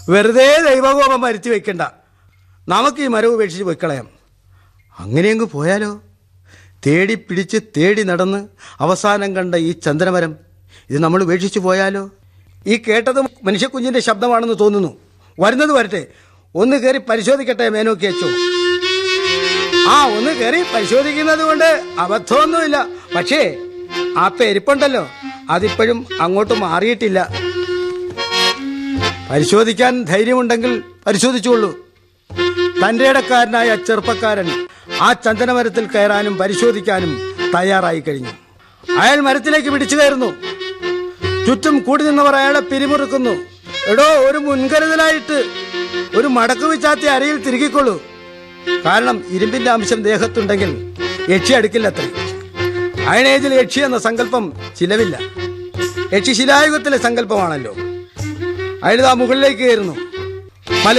വെറുതെ ദൈവകോപം വരുത്തി വെക്കണ്ട നമുക്ക് ഈ മരം ഉപേക്ഷിച്ച് പോയിക്കളയാം അങ്ങനെയങ്ങ് പോയാലോ തേടി പിടിച്ച് തേടി നടന്ന് അവസാനം കണ്ട ഈ ചന്ദനമരം ഇത് നമ്മൾ ഉപേക്ഷിച്ച് പോയാലോ ഈ കേട്ടത് മനുഷ്യക്കുഞ്ഞിന്റെ ശബ്ദമാണെന്ന് തോന്നുന്നു വരുന്നത് വരട്ടെ ഒന്ന് കയറി പരിശോധിക്കട്ടെ മേനോക്കി അച്ചോ ആ ഒന്ന് കയറി പരിശോധിക്കുന്നത് കൊണ്ട് അബദ്ധമൊന്നുമില്ല പക്ഷേ ആ പെരുപ്പുണ്ടല്ലോ അതിപ്പോഴും അങ്ങോട്ട് മാറിയിട്ടില്ല പരിശോധിക്കാൻ ധൈര്യമുണ്ടെങ്കിൽ പരിശോധിച്ചുകൊള്ളൂ തന്റെ ഇടക്കാരനായ ചെറുപ്പക്കാരൻ ആ ചന്ദനമരത്തിൽ കയറാനും പരിശോധിക്കാനും തയ്യാറായി കഴിഞ്ഞു അയാൾ മരത്തിലേക്ക് പിടിച്ചു കയറുന്നു ചുറ്റും കൂടി നിന്നവർ അയാളെ പിരിമുറുക്കുന്നു എടോ ഒരു മുൻകരുതലായിട്ട് ഒരു മടക്കു വിച്ചാത്തി അരയിൽ തിരുകിക്കൊള്ളൂ കാരണം ഇരുമ്പിന്റെ അംശം ദേഹത്തുണ്ടെങ്കിൽ യക്ഷി അടുക്കില്ലത്രേ അയണേജിൽ യക്ഷി എന്ന സങ്കല്പം ചിലവില്ല യക്ഷി ശിലായുഗത്തിലെ സങ്കല്പമാണല്ലോ അയാൾ ആ മുകളിലേക്ക് കയറുന്നു